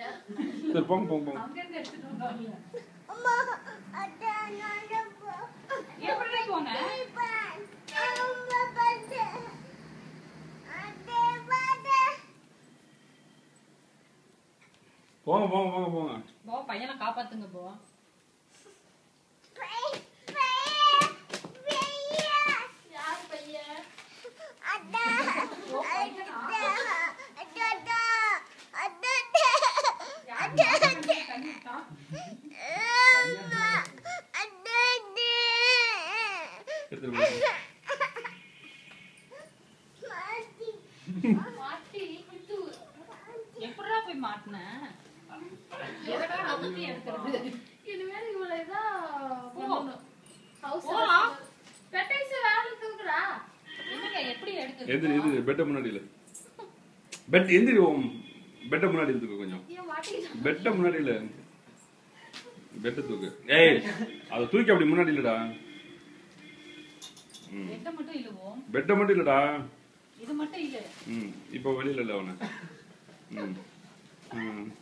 சரி போங்க போங்க போங்க அங்க இருந்து எடுத்துட்டு வந்தாங்க அம்மா அதான் நான் போ எப்படி போன அம்மா பாத்து அதே பாத்து போங்க போங்க போங்க போங்க போ பையனை காப்பாத்துங்க போ பை பை பையா யார் பையன் அதான் ஓ, பையனா? அதான் அதான் யார் அதான் தண்ணி விட்டான்? அம்மா அதான் எடுத்துட்டு போங்க மாத்தி மாட்டி குத்து. எப்படிடா போய் மாட்டின எதடா நம்பி எடுக்கிறது இனிமேல் இவளை தான் போ. பண்ணணும். House போ. arrest. பெட்டைஸ் வேலை தூக்குறா என்னங்க எப்படி எந்திரி எடுக்கிறது எந்திரி பெட்டை முன்னாடி இல்ல பெட் எந்திரி ஓம் பெட்டை முன்னாடி தூக்கு கொஞ்சம் ஏன் மாட்டிக்கிட்டா பெட்டை முன்னாடி இல்ல பெட்டை தூக்கு ஏய் அதை தூக்கி அப்படி முன்னாடி இல்லடா ம் எட்ட மட்டும் இல்லவோம் பெட்டை மட்டும் இல்லடா இது மட்டும் இல்ல ம் இப்போ வெளியில இல்ல அவனை ம் ம்